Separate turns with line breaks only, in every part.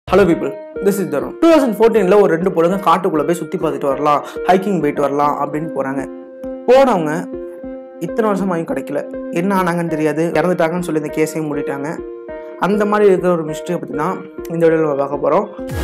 hello people this is Tarun two thousand ஃபோர்டீனில் ஒரு ரெண்டு பொழுது காட்டுக்குள்ளே போய் சுற்றி பார்த்துட்டு வரலாம் ஹைக்கிங் போயிட்டு வரலாம் அப்படின்னு போகிறாங்க போனவங்க இத்தனை வருஷமாயும் கிடைக்கல என்ன ஆனாங்கன்னு தெரியாது இறந்துட்டாங்கன்னு சொல்லி இந்த கேஸையும் மூடிட்டாங்க அந்த மாதிரி இருக்கிற ஒரு மிஸ்டேக்கை பற்றி தான் இந்த வீடியோவில் நம்ம பார்க்க போகிறோம்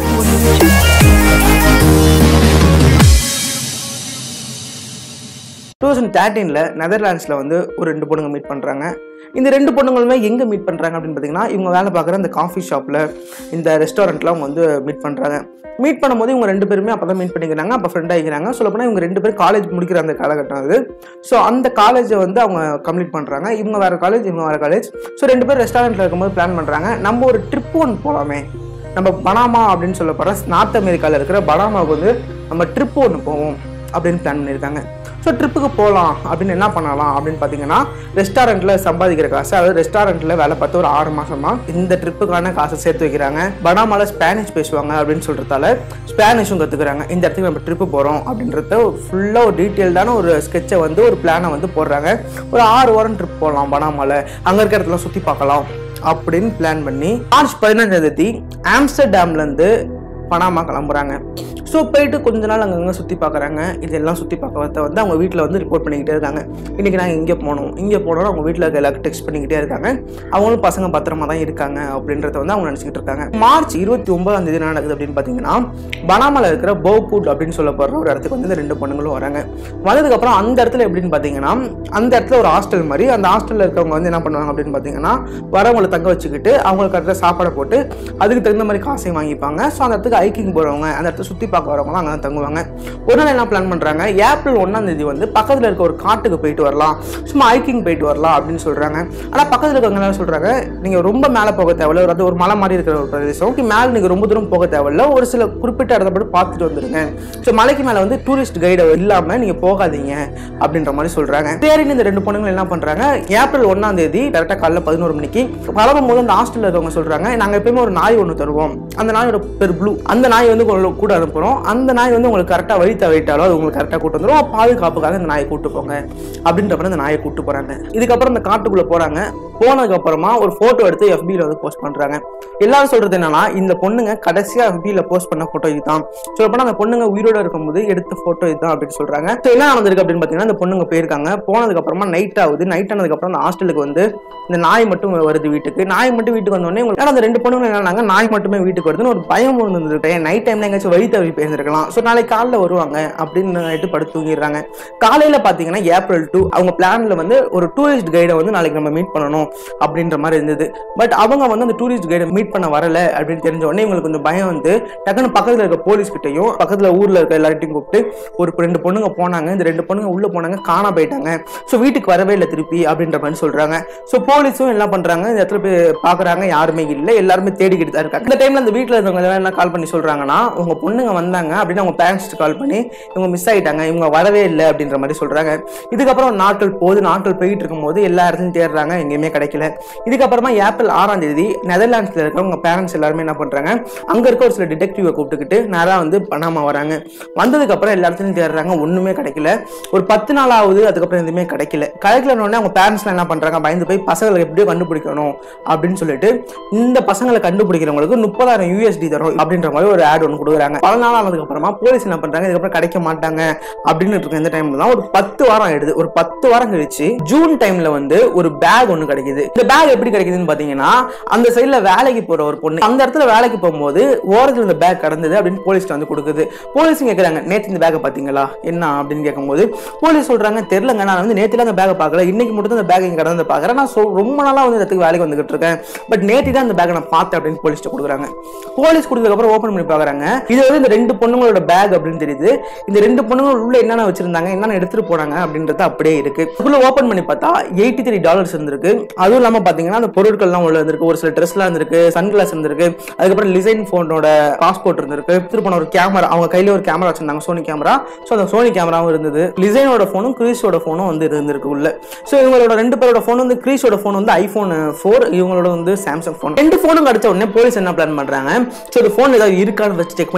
டூ தௌசண்ட் தேர்ட்டீனில் நெதர்லாண்ட்ஸில் வந்து ஒரு ரெண்டு பொண்ணுங்க மீட் பண்ணுறாங்க இந்த ரெண்டு பொண்ணுங்களுமே எங்கே மீட் பண்ணுறாங்க அப்படின்னு பார்த்தீங்கன்னா இவங்க வேலை பார்க்குற இந்த காஃபி ஷாப்பில் இந்த ரெஸ்டாரண்ட்டில் அவங்க வந்து மீட் பண்ணுறாங்க மீட் பண்ணும்போது இவங்க ரெண்டு பேருமே அப்போ தான் மீட் பண்ணிக்கிறாங்க அப்போ ஃப்ரெண்ட் ஆகிக்கிறாங்க சொல்லப்போனால் இவங்க ரெண்டு பேரும் காலேஜ் முடிக்கிற அந்த காலகட்டம் அது ஸோ அந்த காலேஜை வந்து அவங்க கம்ப்ளீட் பண்ணுறாங்க இவங்க வேறு காலேஜ் இவங்க வேறு காலேஜ் ஸோ ரெண்டு பேரும் ரெஸ்டாரண்ட்டில் இருக்கும்போது பிளான் பண்ணுறாங்க நம்ம ஒரு ட்ரிப் ஒன்று போகலாமே நம்ம பனாமா அப்படின்னு சொல்லப்படுற நார்த் அமெரிக்காவில் இருக்கிற பனாமாவுக்கு வந்து நம்ம ட்ரிப் ஒன்று போவோம் அப்படின்னு பிளான் பண்ணியிருக்காங்க ஸோ ட்ரிப்புக்கு போகலாம் அப்படின்னு என்ன பண்ணலாம் அப்படின்னு பார்த்தீங்கன்னா ரெஸ்டாரண்ட்டில் சம்பாதிக்கிற காசு அதாவது ரெஸ்டாரண்ட்டில் வேலை பார்த்து ஒரு ஆறு மாசமா இந்த ட்ரிப்புக்கான காசை சேர்த்து வைக்கிறாங்க பனாமால ஸ்பானிஷ் பேசுவாங்க அப்படின்னு சொல்கிறதால ஸ்பானிஷும் கற்றுக்குறாங்க இந்த இடத்துக்கு நம்ம ட்ரிப்பு போகிறோம் அப்படின்றத ஃபுல்லாக ஒரு டீட்டெயில்டான ஒரு ஸ்கெட்சை வந்து ஒரு பிளானை வந்து போடுறாங்க ஒரு ஆறு வாரம் ட்ரிப் போகலாம் பனாமால அங்கே இருக்கிற இடத்துல சுற்றி பார்க்கலாம் அப்படின்னு பிளான் பண்ணி மார்ச் பதினஞ்சாம் தேதி ஆம்ஸ்டர்டாம்லேருந்து பனாமா கிளம்புறாங்க ஸோ போயிட்டு கொஞ்ச நாள் அங்கங்கே சுற்றி பார்க்குறாங்க இதெல்லாம் சுற்றி பார்க்கறத வந்து அவங்க வீட்டில் வந்து ரிப்போர்ட் பண்ணிக்கிட்டே இருக்காங்க இன்றைக்கி நாங்கள் இங்கே போனோம் இங்கே போனோம்னு அவங்க வீட்டில் இருக்க எல்லாருக்கும் டெக்ஸ்ட் பண்ணிக்கிட்டே இருக்காங்க அவங்களும் பசங்க பத்திரமா தான் இருக்காங்க அப்படின்றத வந்து அவங்க நினச்சிக்கிட்டு இருக்காங்க மார்ச் இருபத்தி ஒன்பதாம் தேதி என்ன நடக்குது அப்படின்னு பார்த்தீங்கன்னா பனாமால இருக்கிற போபூட் அப்படின்னு சொல்லப்படுற ஒரு இடத்துக்கு வந்து இந்த ரெண்டு பொண்ணுங்களும் வராங்க வந்ததுக்கப்புறம் அந்த இடத்துல எப்படின்னு பார்த்தீங்கன்னா அந்த இடத்துல ஒரு ஹாஸ்டல் மாதிரி அந்த ஹாஸ்டலில் இருக்கவங்க வந்து என்ன பண்ணுவாங்க அப்படின்னு பார்த்தீங்கன்னா வரவங்களை தங்க வச்சுக்கிட்டு அவங்களுக்கு கரெக்டாக சாப்பாடை போட்டு அதுக்கு தகுந்த மாதிரி காசையும் வாங்கிப்பாங்க ஸோ அந்த இடத்துக்கு ஹைக்கிங் போகிறவங்க அந்த இடத்த சுற்றி பார்க்க வரவங்க அங்கே தான் தங்குவாங்க ஒரு நாள் என்ன பிளான் பண்ணுறாங்க ஏப்ரல் ஒன்றாம் தேதி வந்து பக்கத்தில் இருக்க ஒரு காட்டுக்கு போயிட்டு வரலாம் சும்மா ஹைக்கிங் போயிட்டு வரலாம் அப்படின்னு சொல்கிறாங்க ஆனால் பக்கத்தில் இருக்கவங்க என்ன சொல்கிறாங்க நீங்கள் ரொம்ப மேலே போக தேவையில்ல ஒரு அது ஒரு மலை மாதிரி இருக்கிற ஒரு பிரதேசம் மேலே நீங்கள் ரொம்ப தூரம் போக தேவையில்ல ஒரு சில குறிப்பிட்ட இடத்த மட்டும் பார்த்துட்டு வந்துருங்க ஸோ மலைக்கு மேலே வந்து டூரிஸ்ட் கைடு இல்லாமல் நீங்கள் போகாதீங்க அப்படின்ற மாதிரி சொல்கிறாங்க சரின்னு இந்த ரெண்டு பொண்ணுங்க என்ன பண்ணுறாங்க ஏப்ரல் ஒன்றாம் தேதி கரெக்டாக காலைல பதினோரு மணிக்கு கிளம்பும் போது அந்த ஹாஸ்டலில் இருக்கவங்க சொல்கிறாங்க நாங்கள் எப்பயுமே ஒரு நாய் ஒன்று தருவோம் அந்த நாயோட பேர் ப்ளூ அந்த நாய் வந்து உங்களுக்கு கூட அனுப்புகிறோம் அந்த நாய் வந்து உங்களுக்கு கரெக்டாக வழி தவிட்டாலோ அது உங்களுக்கு கரெக்டாக கூட்டு வந்துடும் பாதுகாப்புக்காக இந்த நாயை கூட்டு போங்க அப்படின்ற மாதிரி அந்த நாயை கூட்டு போகிறாங்க இதுக்கப்புறம் இந்த காட்டுக்குள்ளே போகிறாங்க போனதுக்கு அப்புறமா ஒரு ஃபோட்டோ எடுத்து FB-ல வந்து போஸ்ட் பண்ணுறாங்க எல்லாரும் சொல்கிறது என்னன்னா இந்த பொண்ணுங்க கடைசியாக FB-ல போஸ்ட் பண்ண ஃபோட்டோ இதுதான் சொல்லப்போனால் அந்த பொண்ணுங்க உயிரோட இருக்கும்போது எடுத்த ஃபோட்டோ இதுதான் அப்படின்னு சொல்கிறாங்க ஸோ என்ன நடந்திருக்கு அப்படின்னு பார்த்தீங்கன்னா இந்த பொண்ணுங்க போயிருக்காங்க போனதுக்கு அப்புறமா நைட் ஆகுது நைட் ஆனதுக்கப்புறம் அந்த ஹாஸ்டலுக்கு வந்து இந்த நாய் மட்டும் வருது வீட்டுக்கு நாய் மட்டும் வீட்டுக்கு வந்தோடனே உங்களுக்கு ஏன்னா அந்த ரெண்டு பொண்ணுங்க என்னன்னாங்க நாய் மட்டுமே வீட்டுக்கு வருதுன்னு ஒரு பயம் இருந்துருக்கு நைட் டைம்ல எங்கேயாச்சும் வழி தவறி போயிருந்திருக்கலாம் ஸோ நாளைக்கு காலைல வருவாங்க அப்படின்னு நைட்டு படுத்து தூங்கிடுறாங்க காலையில பார்த்தீங்கன்னா ஏப்ரல் டூ அவங்க பிளான்ல வந்து ஒரு டூரிஸ்ட் கைடை வந்து நாளைக்கு நம்ம மீட் பண்ணணும் அப்படின்ற மாதிரி இருந்தது பட் அவங்க வந்து அந்த டூரிஸ்ட் கைடை மீட் பண்ண வரல அப்படின்னு தெரிஞ்ச உடனே இவங்களுக்கு கொஞ்சம் பயம் வந்து டக்குன்னு பக்கத்தில் இருக்க போலீஸ் கிட்டையும் பக்கத்தில் ஊர்ல இருக்க எல்லார்ட்டையும் கூப்பிட்டு ஒரு ரெண்டு பொண்ணுங்க போனாங்க இந்த ரெண்டு பொண்ணுங்க உள்ள போனாங்க காணா போயிட்டாங்க ஸோ வீட்டுக்கு வரவே இல்லை திருப்பி அப்படின்ற மாதிரி சொல்றாங்க ஸோ போலீஸும் என்ன பண்றாங்க இந்த இடத்துல போய் பாக்குறாங்க யாருமே இல்லை எல்லாருமே தேடிக்கிட்டு தான் இருக்காங்க இந்த டைம்ல அந்த வீட்டில் இருந்தவங்க எல்லாம் என்ன கால் பண்ணி சொல்றாங்கன்னா உங்க பொண்ணுங்க வந்தாங்க அப்படின்னு அவங்க பேரண்ட்ஸ் கால் பண்ணி இவங்க மிஸ் ஆயிட்டாங்க இவங்க வரவே இல்லை அப்படின்ற மாதிரி சொல்றாங்க இதுக்கப்புறம் நாட்கள் போகுது நாட்கள் போயிட்டு இருக்கும்போது எல்லா இடத்துலையும் தேடுறாங்க எங்கேயுமே கிடைக்கல இதுக்கப்புறமா ஏப்ரல் ஆறாம் தேதி நெதர்லாண்ட்ஸ்ல இருக்கவங்க பேரண்ட்ஸ் எல்லாருமே என்ன பண்றாங்க அங்க இருக்க ஒரு சில டிடெக்டிவை கூப்பிட்டுக்கிட்டு நேரா வந்து பனாமா வராங்க வந்ததுக்கு அப்புறம் எல்லா இடத்துலையும் தேடுறாங்க ஒண்ணுமே கிடைக்கல ஒரு பத்து நாள் ஆகுது அதுக்கப்புறம் எதுவுமே கிடைக்கல கிடைக்கலன்னு உடனே அவங்க பேரண்ட்ஸ்லாம் என்ன பண்றாங்க பயந்து போய் பசங்களை எப்படியோ கண்டுபிடிக்கணும் அப்படின்னு சொல்லிட்டு இந்த பசங்களை கண்டுபிடிக்கிறவங்களுக்கு முப்பதாயிரம் யூஎஸ்டி தரும் அப்படின்ற மாதிரி ஒரு ஆட் ஒன்று கொடுக்குறாங்க பல நாள் ஆனதுக்கு அப்புறமா போலீஸ் என்ன பண்றாங்க இதுக்கப்புறம் கிடைக்க மாட்டாங்க அப்படின்னு இருக்க இந்த டைம்ல தான் ஒரு பத்து வாரம் ஆயிடுது ஒரு பத்து வாரம் கழிச்சு ஜூன் டைம்ல வந்து ஒரு பேக் ஒன்று கிடைக்குது இந்த பேக் எப்படி கிடைக்குதுன்னு பாத்தீங்கன்னா அந்த சைடுல வேலைக்கு போற ஒரு பொண்ணு அந்த இடத்துல வேலைக்கு போகும்போது ஓரத்துல இந்த பேக் கடந்தது அப்படின்னு போலீஸ்ல வந்து கொடுக்குது போலீஸ் கேக்குறாங்க நேத்து இந்த பேக்கை பாத்தீங்களா என்ன அப்படின்னு கேட்கும்போது போலீஸ் சொல்றாங்க தெரியலங்க நான் வந்து நேத்துல அந்த பேக்கை பார்க்கல இன்னைக்கு மட்டும் தான் அந்த பேக் இங்க கடந்து பாக்குறேன் நான் சொ- ரொம்ப நாளா வந்து இந்த இடத்துக்கு வேலைக்கு வந்துகிட்டு இருக்கேன் பட் நேற்று தான் அந்த பேக்கை நான் பார்த்தேன் அப்படின்னு போலீஸ்ட்ட கொடுக்குறாங்க போலீஸ் கொடுத்ததுக்கு அப்புறம் ஓப்பன் பண்ணி பாக்குறாங்க இது வந்து இந்த ரெண்டு பொண்ணுங்களோட பேக் அப்படின்னு தெரியுது இந்த ரெண்டு பொண்ணுங்க உள்ள என்னென்ன வச்சிருந்தாங்க என்னென்ன எடுத்துட்டு போனாங்க அப்படின்றது அப்படியே இருக்கு உள்ள ஓப்பன் பண்ணி பார்த்தா எயிட்டி த்ரீ டாலர்ஸ் இருந்திருக்கு அதுவும் இல்லாம பாத்தீங்கன்னா அந்த பொருட்கள்லாம் உள்ள இருந்திருக்கு ஒரு சில ட்ரெஸ்லாம் இருந்திருக்கு சன் கிளாஸ் இருந்திருக்கு அதுக்கப்புறம் லிசைன் போனோட பாஸ்போர்ட் இருந்திருக்கு எடுத்துட்டு போன ஒரு கேமரா அவங்க கையில ஒரு கேமரா வச்சிருந்தாங்க சோனி கேமரா ஸோ அந்த சோனி கேமராவும் இருந்தது லிசைனோட ஃபோனும் கிரீஸோட ஃபோனும் வந்து இருந்திருக்கு உள்ள ஸோ இவங்களோட ரெண்டு பேரோட ஃபோன் வந்து கிரீஸோட ஃபோன் வந்து ஐஃபோன் ஃபோர் இவங்களோட வந்து சாம்சங் ஃபோன் ரெண்டு ஃபோனும் கிடைச்ச உடனே போலீஸ் என்ன பிளான் பண்றாங்க ஸோ இந்த ஃபோன் ஏதாவது இருக்கான்னு வச்சு செக் பண்ணி பார்க்கலாம்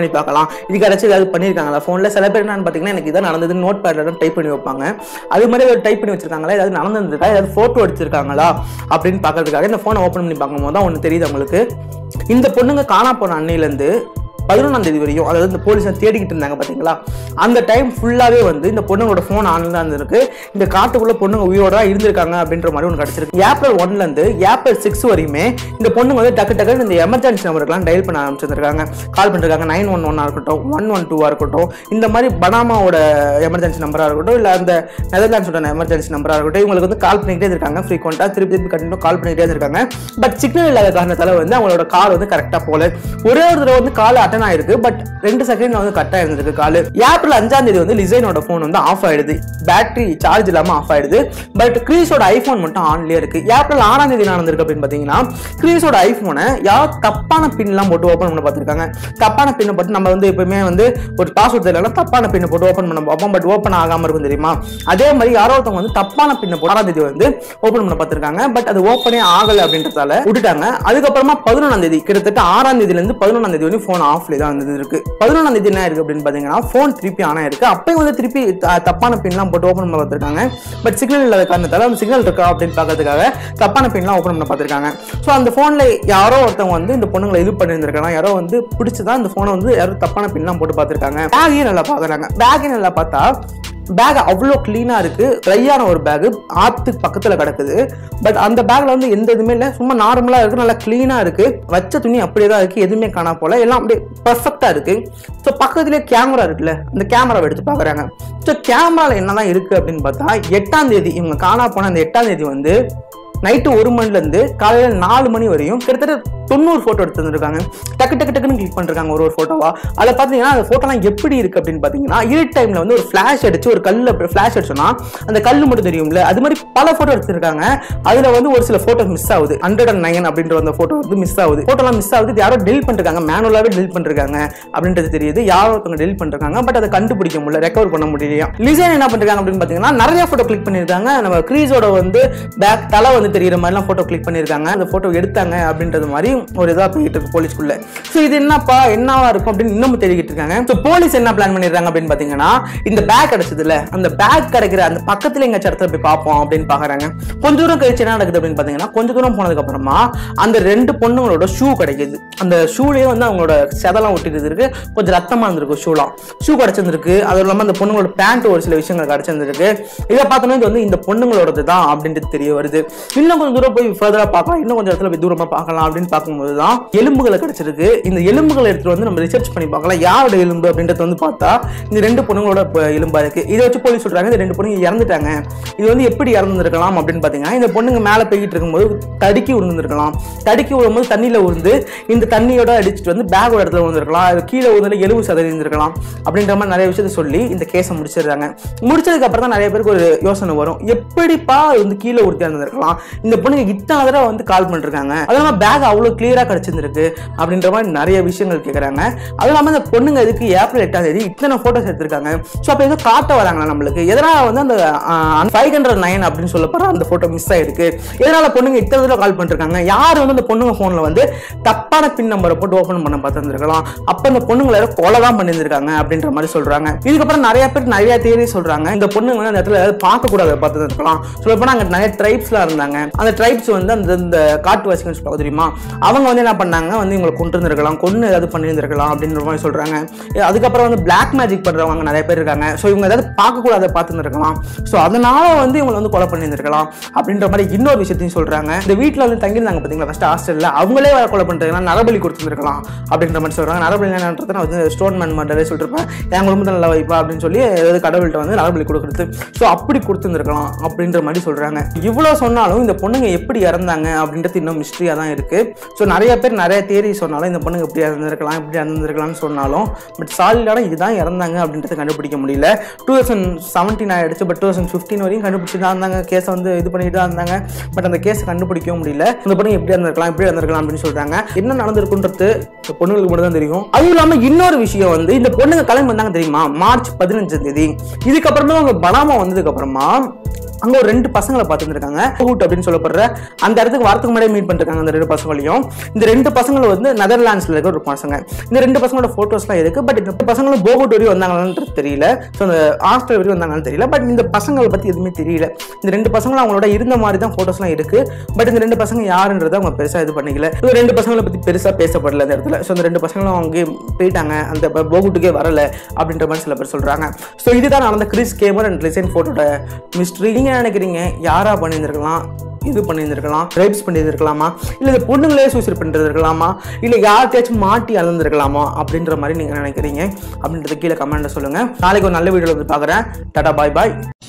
இதுக்கு யாராச்சும் ஏதாவது பண்ணியிருக்காங்களா ஃபோனில் சில பேர் என்னன்னு பார்த்தீங்கன்னா எனக்கு இதான் நடந்ததுன்னு நோட் பேடில் டைப் பண்ணி வைப்பாங்க அது மாதிரி ஒரு டைப் பண்ணி வச்சிருக்காங்களா ஏதாவது நடந்திருக்கா ஏதாவது ஃபோட்டோ எடுத்திருக்காங்களா அப்படின்னு பார்க்கறதுக்காக இந்த ஃபோனை ஓப்பன் பண்ணி பார்க்கும்போது தான் ஒன்று தெரியுது அவங்களுக்கு இந்த பொண்ணுங்க காணா போன அன்னையிலேருந்து பதினொன்றாம் தேதி வரையும் அதாவது இந்த போலீஸை தேடிக்கிட்டு இருந்தாங்க பார்த்தீங்களா அந்த டைம் ஃபுல்லாகவே வந்து இந்த பொண்ணுங்களோட ஃபோன் ஆன்ல தான் இருந்திருக்கு இந்த காட்டுக்குள்ள பொண்ணுங்க உயிரோட தான் இருந்திருக்காங்க அப்படின்ற மாதிரி ஒன்று கிடச்சிருக்கு ஏப்ரல் ஒன்லேருந்து ஏப்ரல் சிக்ஸ் வரையுமே இந்த பொண்ணுங்க வந்து டக்கு டக்குன்னு இந்த எமர்ஜென்சி நம்பருக்குலாம் டயல் பண்ண ஆரம்பிச்சிருக்காங்க கால் பண்ணிருக்காங்க நைன் ஒன் ஒன்னாக இருக்கட்டும் ஒன் ஒன் டூவாக இருக்கட்டும் இந்த மாதிரி பனாமாவோட எமர்ஜென்சி நம்பராக இருக்கட்டும் இல்லை அந்த நெதர்லாண்ட்ஸோட எமர்ஜென்சி நம்பராக இருக்கட்டும் இவங்களுக்கு வந்து கால் பண்ணிக்கிட்டே இருக்காங்க ஃப்ரீக்வெண்ட்டாக திருப்பி திருப்பி கண்டினியூ கால் பண்ணிக்கிட்டே இருக்காங்க பட் சிக்னல் இல்லாத காரணத்தால் வந்து அவங்களோட கால் வந்து கரெக்டாக போல ஒரே ஒரு தடவை வந்து கால் அட்டன் ஆயிருக்கு பட் ரெண்டு செகண்ட்ல வந்து கட் ஆயிருந்திருக்கு கால் ஏப்ரல் அஞ்சாம் தேதி வந்து லிசைனோட ஃபோன் வந்து ஆஃப் ஆயிடுது பேட்டரி சார்ஜ் இல்லாம ஆஃப் ஆயிடுது பட் கிரீஸோட ஐபோன் மட்டும் ஆன்லயே இருக்கு ஏப்ரல் ஆறாம் தேதி நடந்திருக்கு அப்படின்னு பாத்தீங்கன்னா கிரீஸோட ஐபோனை யார் தப்பான பின்லாம் போட்டு ஓப்பன் பண்ண பார்த்திருக்காங்க தப்பான பின்னை போட்டு நம்ம வந்து எப்பவுமே வந்து ஒரு பாஸ்வேர்ட் தெரியலனா தப்பான பின்னை போட்டு ஓப்பன் பண்ண பார்ப்போம் பட் ஓப்பன் ஆகாம இருக்கும் தெரியுமா அதே மாதிரி யாரோ ஒருத்தவங்க வந்து தப்பான பின்னை போட்டு ஆறாம் தேதி வந்து ஓப்பன் பண்ண பார்த்திருக்காங்க பட் அது ஓப்பனே ஆகல அப்படின்றதால விட்டுட்டாங்க அதுக்கப்புறமா பதினொன்றாம் தேதி கிட்டத்தட்ட ஆறாம் தேதியில இருந்து பதினொன்றாம் தேதி வரையும் ஃபோன் ஆஃப்ல தான் இருந்தது இருக்கு பதினொன்றாம் தேதி என்ன இருக்கு அப்படின்னு பாத்தீங்கன்னா ஃபோன் திருப்பி ஆனா இருக்கு அப்பயும் வந்து திருப்பி த- தப்பான பின்லாம் போட்டு ஓப்பன் பண்ண பார்த்திருக்காங்க பட் சிக்னல் இல்லாத காரணத்தால அந்த சிக்னல் இருக்கா அப்படின்னு பார்க்கறதுக்காக தப்பான பின்லாம் ஓப்பன் பண்ண பார்த்திருக்காங்க ஸோ அந்த ஃபோன்ல யாரோ ஒருத்தவங்க வந்து இந்த பொண்ணுங்களை இது பண்ணியிருந்திருக்காங்க யாரோ வந்து பிடிச்சதான் இந்த ஃபோனை வந்து யாரோ தப்பான பின்லாம் போட்டு பார்த்திருக்காங்க பேகையும் நல்லா பார்க்கறாங்க பேகையும் நல்லா பார்த்தா பேக் அவ்வளோ க்ளீனாக இருக்கு ட்ரையான ஒரு பேக் ஆத்துக்கு பக்கத்தில் கிடக்குது பட் அந்த பேக்ல வந்து எந்த இதுவுமே இல்லை சும்மா நார்மலாக இருக்கு நல்லா க்ளீனாக இருக்கு வச்ச துணி அப்படியே தான் இருக்கு எதுவுமே காணா போல எல்லாம் அப்படியே பர்ஃபெக்டாக இருக்கு ஸோ பக்கத்துலேயே கேமரா இருக்குல்ல அந்த கேமராவை எடுத்து பார்க்குறாங்க ஸோ கேமராவில் என்னதான் இருக்கு அப்படின்னு பார்த்தா எட்டாம் தேதி இவங்க காணா போன அந்த எட்டாம் தேதி வந்து நைட்டு ஒரு மணிலேருந்து காலையில் நாலு மணி வரையும் கிட்டத்தட்ட தொண்ணூறு ஃபோட்டோ எடுத்து வந்திருக்காங்க டக்கு டக்கு டக்குன்னு கிளிக் பண்ணிருக்காங்க ஒரு ஒரு ஃபோட்டோவா அதில் பார்த்தீங்கன்னா அந்த ஃபோட்டோலாம் எப்படி இருக்கு அப்படின்னு பார்த்தீங்கன்னா இருட் டைமில் வந்து ஒரு ஃப்ளாஷ் அடிச்சு ஒரு கல்ல ஃப்ளாஷ் அடிச்சோன்னா அந்த கல் மட்டும் தெரியும்ல அது மாதிரி பல ஃபோட்டோ எடுத்திருக்காங்க அதில் வந்து ஒரு சில ஃபோட்டோ மிஸ் ஆகுது ஹண்ட்ரட் அண்ட் நைன் அப்படின்ற அந்த ஃபோட்டோ வந்து மிஸ் ஆகுது ஃபோட்டோலாம் மிஸ் ஆகுது இது யாரோ டெலிட் பண்ணிருக்காங்க மேனுவலாகவே டெலிட் பண்ணிருக்காங்க அப்படின்றது தெரியுது யாரோ ஒருத்தவங்க டெலிட் பண்ணிருக்காங்க பட் அதை கண்டுபிடிக்க முடியல ரெக்கவர் பண்ண முடியலையா லிசைன் என்ன பண்ணிருக்காங்க அப்படின்னு பார்த்தீங்கன்னா நிறைய ஃபோட்டோ கிளிக் பண்ணியிருக்காங்க நம்ம க்ரீஸோட வந்து பேக் தலை வந்து தெரியுற மாதிரிலாம் ஃபோட்டோ கிளிக் பண்ணியிருக்காங்க அந்த ஃபோட்டோ எடுத்தாங்க அப்படின்றது மாதிரி ஒரு இதாக போயிட்டு இருக்கு போலீஸ்க்குள்ள ஸோ இது என்னப்பா என்னவா இருக்கும் அப்படின்னு இன்னமும் தேடிக்கிட்டு இருக்காங்க ஸோ போலீஸ் என்ன பிளான் பண்ணிருக்காங்க அப்படின்னு பார்த்தீங்கன்னா இந்த பேக் கிடைச்சதுல அந்த பேக் கிடைக்கிற அந்த பக்கத்துல எங்க இடத்துல போய் பார்ப்போம் அப்படின்னு பார்க்கறாங்க கொஞ்ச தூரம் கழிச்சு என்ன நடக்குது அப்படின்னு பார்த்தீங்கன்னா கொஞ்ச தூரம் போனதுக்கு அப்புறமா அந்த ரெண்டு பொண்ணுங்களோட ஷூ கிடைக்குது அந்த ஷூலயே வந்து அவங்களோட செதலாம் ஒட்டிட்டு இருக்கு கொஞ்சம் ரத்தமா இருந்திருக்கு ஷூலாம் ஷூ கிடைச்சிருந்திருக்கு அதுவும் இல்லாமல் அந்த பொண்ணுங்களோட பேண்ட் ஒரு சில விஷயங்கள் கிடைச்சிருந்திருக்கு இதை பார்த்தோன்னா இது வந்து இந்த பொண்ணுங்களோடது தான் அப்படின்றது தெரிய வருது இன்னும் கொஞ்சம் தூரம் போய் ஃபர்தரா பார்க்கலாம் இன்னும் கொஞ்சம் இடத்துல போய் தூரமா பார்க்கலாம் அப்படின்னு பார்க்கும்போது தான் எலும்புகளை கிடைச்சிருக்கு இந்த எலும்புகளை எடுத்துட்டு வந்து நம்ம ரிசர்ச் பண்ணி பார்க்கலாம் யாரோட எலும்பு அப்படின்றது வந்து பார்த்தா இந்த ரெண்டு பொண்ணுங்களோட ப- எலும்பா இருக்கு இதை வச்சு போலீஸ் சொல்றாங்க இந்த ரெண்டு பொண்ணுங்க இறந்துட்டாங்க இது வந்து எப்படி இறந்துருக்கலாம் அப்படின்னு பார்த்தீங்கன்னா இந்த பொண்ணுங்க மேலே போய்கிட்டு இருக்கும்போது தடுக்கி விழுந்திருக்கலாம் தடுக்கி விழும்போது தண்ணியில விழுந்து இந்த தண்ணியோட அடிச்சுட்டு வந்து பேக்கோட இடத்துல விழுந்திருக்கலாம் அது கீழே விழுந்து எலும்பு சதறி இருந்திருக்கலாம் அப்படின்ற மாதிரி நிறைய விஷயத்த சொல்லி இந்த கேஸை முடிச்சிடுறாங்க முடிச்சதுக்கு அப்புறம் தான் நிறைய பேருக்கு ஒரு யோசனை வரும் எப்படிப்பா அது வந்து கீழே உறுத்தி இருந்திருக்கலாம் இந்த பொண்ணுங்க இத்தனை தடவை வந்து கால் பண்ணிருக்காங்க அது இல்லாமல் பேக் அவ்வளோ கிளியரா கிடைச்சிருந்திருக்கு அப்படின்ற மாதிரி நிறைய விஷயங்கள் கேட்குறாங்க அது இல்லாமல் இந்த பொண்ணுங்க இதுக்கு ஏப்ரல் எட்டாம் தேதி இத்தனை ஃபோட்டோஸ் எடுத்திருக்காங்க ஸோ அப்போ ஏதோ காட்ட வராங்களா நம்மளுக்கு எதனால வந்து அந்த ஃபைவ் ஹண்ட்ரட் நைன் அப்படின்னு சொல்லப்படுற அந்த ஃபோட்டோ மிஸ் ஆயிருக்கு எதனால பொண்ணுங்க இத்தனை தடவை கால் பண்ணிருக்காங்க யார் வந்து அந்த பொண்ணுங்க ஃபோனில் வந்து தப்பான பின் நம்பரை போட்டு ஓப்பன் பண்ண பார்த்துருந்துருக்கலாம் அப்போ அந்த பொண்ணுங்களை யாரோ கொலை தான் பண்ணியிருந்திருக்காங்க அப்படின்ற மாதிரி சொல்றாங்க இதுக்கப்புறம் நிறைய பேர் நிறைய தேரி சொல்றாங்க இந்த பொண்ணுங்க வந்து அந்த இடத்துல ஏதாவது பார்க்கக்கூடாது பார்த்துருக்கலாம் சொல்ல போனால் அங்கே நிறைய ட்ரைப்ஸ்லாம் இருந்தாங்க அந்த ட்ரைப்ஸ் வந்து அந்த இந்த காட்டுவாசிகள் சொல்லுவாங்க தெரியுமா அவங்க வந்து என்ன பண்ணாங்க வந்து இவங்களை கொண்டு இருந்திருக்கலாம் கொண்டு ஏதாவது பண்ணியிருந்திருக்கலாம் அப்படின்ற மாதிரி சொல்றாங்க அதுக்கப்புறம் வந்து பிளாக் மேஜிக் பண்றவங்க நிறைய பேர் இருக்காங்க ஸோ இவங்க ஏதாவது பார்க்கக்கூடாத பார்த்துருந்துருக்கலாம் ஸோ அதனால வந்து இவங்களை வந்து கொலை பண்ணியிருந்திருக்கலாம் அப்படின்ற மாதிரி இன்னொரு விஷயத்தையும் சொல்றாங்க இந்த வீட்டில் வந்து தங்கியிருந்தாங்க பார்த்தீங்களா ஃபர்ஸ்ட் ஹாஸ்டலில் அவங்களே வர கொலை பண்ணுறதுனா நரபலி கொடுத்துருக்கலாம் அப்படின்ற மாதிரி சொல்றாங்க நரபலி என்னன்றது நான் வந்து ஸ்டோன் மேன் மண்டலே சொல்லிருப்பேன் என் குடும்பத்தை நல்லா வைப்பா அப்படின்னு சொல்லி ஏதாவது கடவுள்கிட்ட வந்து நரபலி கொடுக்குறது ஸோ அப்படி கொடுத்துருந்துருக்கலாம் அப்படின்ற மாதிரி சொல்றாங்க இவ்வளோ சொன்னாலும் இந்த பொண்ணுங்க எப்படி இறந்தாங்க அப்படின்றது இன்னும் மிஸ்ட்ரியாக தான் இருக்கு ஸோ நிறைய பேர் நிறைய தேரி சொன்னாலும் இந்த பொண்ணுங்க இப்படி இறந்துருக்கலாம் இப்படி இறந்துருக்கலாம்னு சொன்னாலும் பட் சாலிடான இதுதான் இறந்தாங்க அப்படின்றத கண்டுபிடிக்க முடியல டூ தௌசண்ட் செவன்டீன் ஆயிடுச்சு பட் டூ தௌசண்ட் ஃபிஃப்டீன் வரையும் கண்டுபிடிச்சிட்டு தான் இருந்தாங்க கேஸை வந்து இது பண்ணிட்டு தான் இருந்தாங்க பட் அந்த கேஸை கண்டுபிடிக்கவும் முடியல இந்த பொண்ணு எப்படி இருந்திருக்கலாம் இப்படி இருந்திருக்கலாம் அப்படின்னு சொல்றாங்க என்ன நடந்திருக்குன்றது இந்த பொண்ணுங்களுக்கு மட்டும் தான் தெரியும் அதுவும் இல்லாம இன்னொரு விஷயம் வந்து இந்த பொண்ணுங்க கிளம்பி வந்தாங்க தெரியுமா மார்ச் பதினஞ்சாம் தேதி இதுக்கப்புறமா அவங்க பனாமா வந்ததுக்கு அப்புறமா அங்கே ஒரு ரெண்டு பசங்களை பார்த்துருக்காங்க ஹூட் அப்படின்னு சொல்லப்படுற அந்த இடத்துக்கு வரத்துக்கு முன்னாடியே மீட் பண்ணிருக்காங்க அந்த ரெண்டு பசங்களையும் இந்த ரெண்டு பசங்களும் வந்து நெதர்லாண்ட்ஸில் இருக்கிற ஒரு பசங்க இந்த ரெண்டு பசங்களோட ஃபோட்டோஸ்லாம் இருக்கு பட் இந்த பசங்களும் போகூட் வரையும் வந்தாங்களான்றது தெரியல ஸோ அந்த ஹாஸ்டல் வரையும் வந்தாங்கன்னு தெரியல பட் இந்த பசங்களை பற்றி எதுவுமே தெரியல இந்த ரெண்டு பசங்களும் அவங்களோட இருந்த மாதிரி தான் ஃபோட்டோஸ்லாம் இருக்கு பட் இந்த ரெண்டு பசங்க யாருன்றதை அவங்க பெருசாக இது பண்ணிக்கல இந்த ரெண்டு பசங்களை பற்றி பெருசாக பேசப்படல அந்த இடத்துல ஸோ இந்த ரெண்டு பசங்களும் அவங்க போயிட்டாங்க அந்த போகுட்டுக்கே வரல அப்படின்ற மாதிரி சில பேர் சொல்கிறாங்க ஸோ இதுதான் நடந்த கிறிஸ் கேமர் அண்ட் லிசன் ஃபோட்டோட மிஸ்ட்ரி நீங்கள் நினைக்கிறீங்க யாரா பண்ணியிருந்திருக்கலாம் இது பண்ணியிருந்திருக்கலாம் ரேப்ஸ் பண்ணியிருந்திருக்கலாமா இல்லை இந்த பொண்ணுங்களே சூசைட் பண்ணிருந்திருக்கலாமா இல்லை யார்கிட்டயாச்சும் மாட்டி அளந்திருக்கலாமா அப்படின்ற மாதிரி நீங்கள் நினைக்கிறீங்க அப்படின்றத கீழே கமெண்ட்டில் சொல்லுங்கள் நாளைக்கு ஒரு நல்ல வீடியோவில் வந்து பார்க்குறேன் டாடா பாய் பாய்